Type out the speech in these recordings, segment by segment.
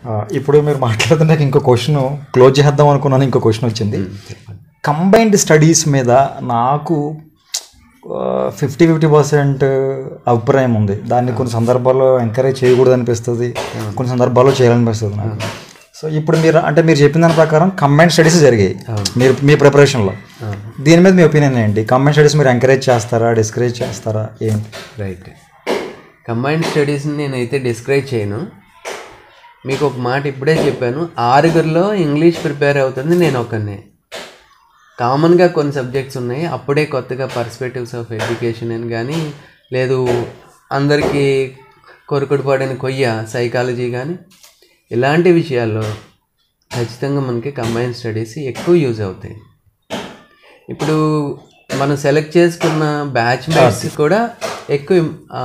ఆ, ఇప్పుడు మీరు మాట్లాడుతుంటే నాకు ఇంకో క్వశ్చన్ క్లోజ్ చేద్దాం అనుకున్నాను ఇంకో క్వశ్చన్ వచ్చింది కంబైన్డ్ స్టడీస్ మీద నాకు ఫిఫ్టీ ఫిఫ్టీ పర్సెంట్ అభిప్రాయం ఉంది దాన్ని కొన్ని సందర్భాల్లో ఎంకరేజ్ చేయకూడదు అనిపిస్తుంది కొన్ని సందర్భాల్లో చేయాలనిపిస్తుంది నాకు సో ఇప్పుడు మీరు అంటే మీరు చెప్పిన దాని ప్రకారం కంబైన్డ్ స్టడీస్ జరిగాయి మీరు మీ ప్రిపరేషన్లో దీని మీద మీ ఒపీనియన్ ఏంటి కంబైన్డ్ స్టడీస్ మీరు ఎంకరేజ్ చేస్తారా డిస్కరేజ్ చేస్తారా ఏంటి రైట్ కంబైన్డ్ స్టడీస్ని నేనైతే డిస్క్రైబ్ చేయను మీకు ఒక మాట ఇప్పుడే చెప్పాను ఆరుగురిలో ఇంగ్లీష్ ప్రిపేర్ అవుతుంది నేను ఒకనే కామన్గా కొన్ని సబ్జెక్ట్స్ ఉన్నాయి అప్పుడే కొత్తగా పర్స్పెక్టివ్స్ ఆఫ్ ఎడ్యుకేషన్ అని కానీ లేదు అందరికీ కొరుకుడు పడిన కొయ్య సైకాలజీ కానీ ఇలాంటి విషయాల్లో ఖచ్చితంగా మనకి కంబైన్ స్టడీస్ ఎక్కువ యూజ్ అవుతాయి ఇప్పుడు మనం సెలెక్ట్ చేసుకున్న బ్యాచ్ మేట్స్ కూడా ఎక్కువ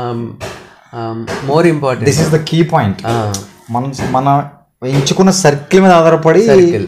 more important this is the key point మన మన ఎంచుకున్న సర్కిల్ మీద ఆధారపడి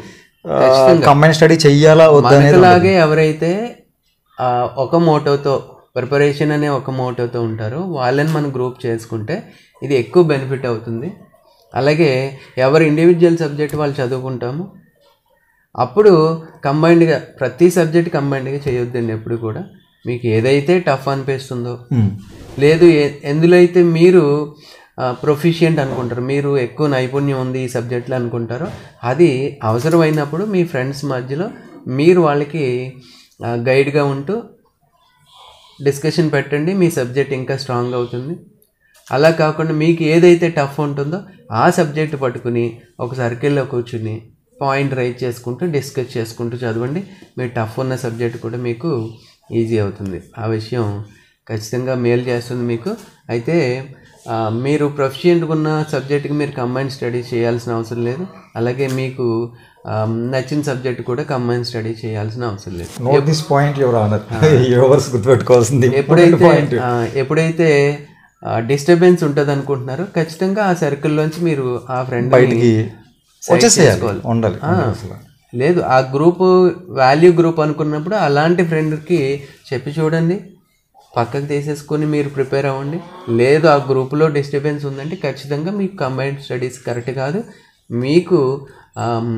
కంబైన్ స్టడీ చెయ్యాలా వద్దా అనేది మనకులాగే ఎవరైతే ఆ, ఒక మోటోతో ప్రిపరేషన్ అనే ఒక మోటోతో ఉంటారో వాళ్ళని మనం గ్రూప్ చేసుకుంటే ఇది ఎక్కువ బెనిఫిట్ అవుతుంది అలాగే ఎవరి ఇండివిజువల్ సబ్జెక్ట్ వాళ్ళు చదువుకుంటాము అప్పుడు కంబైన్డ్గా ప్రతి సబ్జెక్ట్ కంబైన్డ్గా చేయొద్దండి ఎప్పుడు కూడా మీకు ఏదైతే టఫ్ అనిపిస్తుందో Hmm. లేదు ఏ- ఎందులో అయితే మీరు ప్రొఫిషియంట్ అనుకుంటారు మీరు ఎక్కువ నైపుణ్యం ఉంది ఈ సబ్జెక్ట్లో అనుకుంటారో అది అవసరమైనప్పుడు మీ ఫ్రెండ్స్ మధ్యలో మీరు వాళ్ళకి గైడ్గా ఉంటూ డిస్కషన్ పెట్టండి మీ సబ్జెక్ట్ ఇంకా స్ట్రాంగ్ అవుతుంది అలా కాకుండా మీకు ఏదైతే టఫ్ ఉంటుందో ఆ సబ్జెక్ట్ పట్టుకుని ఒక సర్కిల్లో కూర్చుని పాయింట్ రైజ్ చేసుకుంటూ డిస్కస్ చేసుకుంటూ చదవండి మీ టఫ్ ఉన్న సబ్జెక్ట్ కూడా మీకు ఈజీ అవుతుంది ఆ విషయం ఖచ్చితంగా మేలు చేస్తుంది మీకు అయితే ఆ, మీరు ప్రొఫిషియెంట్గా ఉన్న సబ్జెక్ట్కి మీరు కంబైన్ స్టడీ చేయాల్సిన అవసరం లేదు అలాగే మీకు ఆ, నచ్చిన సబ్జెక్ట్ కూడా కంబైన్ స్టడీ చేయాల్సిన అవసరం లేదు note this point your honour yours గుర్తుపెట్టుకోవాల్సింది ఎప్పుడైతే ఆ, ఎప్పుడైతే డిస్టర్బెన్స్ ఉంటుంది అనుకుంటున్నారో ఖచ్చితంగా ఆ సర్కిల్లోంచి మీరు ఆ ఫ్రెండ్ బయటికి వచ్చేసేయాలి ఉండాలి అసలు. లేదు ఆ గ్రూప్ వాల్యూ గ్రూప్ అనుకున్నప్పుడు అలాంటి ఫ్రెండ్కి చెప్పి చూడండి పక్కకు తీసేసుకొని మీరు ప్రిపేర్ అవ్వండి లేదు ఆ గ్రూప్లో డిస్టర్బెన్స్ ఉందంటే ఖచ్చితంగా మీకు కంబైన్డ్ స్టడీస్ కరెక్ట్ కాదు మీకు ఆమ్,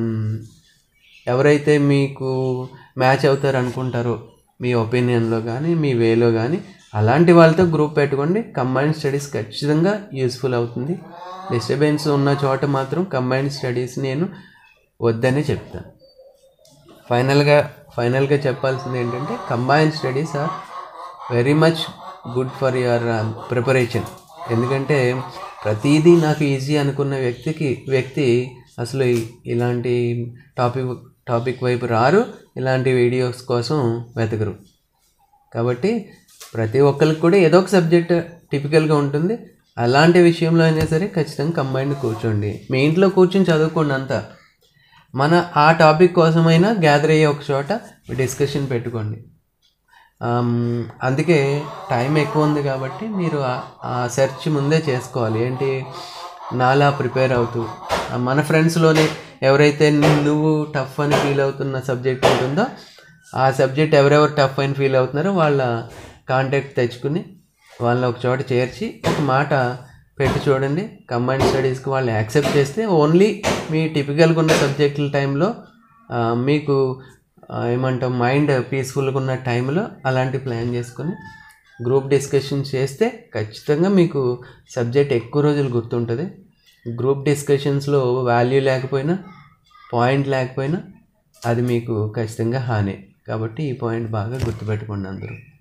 ఎవరైతే మీకు మ్యాచ్ అవుతారు అనుకుంటారో మీ ఒపీనియన్లో కానీ మీ వేలో కానీ అలాంటి వాళ్ళతో గ్రూప్ పెట్టుకోండి కంబైన్డ్ స్టడీస్ ఖచ్చితంగా యూస్ఫుల్ అవుతుంది డిస్టర్బెన్స్ ఉన్న చోట మాత్రం కంబైన్డ్ స్టడీస్ నేను వద్దనే చెప్తాను ఫైనల్గా ఫైనల్గా చెప్పాల్సింది ఏంటంటే combined studies are very much good for your preparation ఎందుకంటే ప్రతిదీ నాకు ఈజీ అనుకున్న వ్యక్తికి వ్యక్తి అసలు ఈ- ఇలాంటి టాపిక్ టాపిక్ వైపు రారు ఇలాంటి వీడియోస్ కోసం వెతకరు కాబట్టి ప్రతి ఒక్కరికి కూడా ఏదో ఒక సబ్జెక్ట్ టిపికల్గా ఉంటుంది అలాంటి విషయంలో అయినా సరే ఖచ్చితంగా కంబైన్డ్ కూర్చోండి మీ ఇంట్లో కూర్చొని చదువుకోండి అంతా మన ఆ టాపిక్ కోసమైనా గ్యాదర్ అయ్యే ఒక చోట డిస్కషన్ పెట్టుకోండి ఆమ్, అందుకే టైం ఎక్కువ ఉంది కాబట్టి మీరు ఆ- ఆ సెర్చ్ ముందే చేసుకోవాలి ఏంటి నాలా ప్రిపేర్ అవుతూ ఆ మన ఫ్రెండ్స్లోనే ఎవరైతే ని- నువ్వు టఫ్ అని ఫీల్ అవుతున్న సబ్జెక్ట్ ఉంటుందో ఆ సబ్జెక్ట్ ఎవరెవరు టఫ్ అని ఫీల్ అవుతున్నారో వాళ్ళ కాంటాక్ట్ తెచ్చుకుని వాళ్ళని ఒక చోట చేర్చి ఒక మాట పెట్టి చూడండి కంబైన్డ్ స్టడీస్కి వాళ్ళు యాక్సెప్ట్ చేస్తే ఓన్లీ మీ టిపికల్గా ఉన్న సబ్జెక్టుల టైంలో ఆ, మీకు ఆ, ఏమంటాం మైండ్ పీస్ఫుల్గా ఉన్న టైంలో అలాంటి ప్లాన్ చేసుకొని గ్రూప్ డిస్కషన్ చేస్తే ఖచ్చితంగా మీకు సబ్జెక్ట్ ఎక్కువ రోజులు గుర్తుంటుంది గ్రూప్ డిస్కషన్స్లో వాల్యూ లేకపోయినా పాయింట్ లేకపోయినా అది మీకు ఖచ్చితంగా హానే కాబట్టి ఈ పాయింట్ బాగా గుర్తుపెట్టుకోండి అందరూ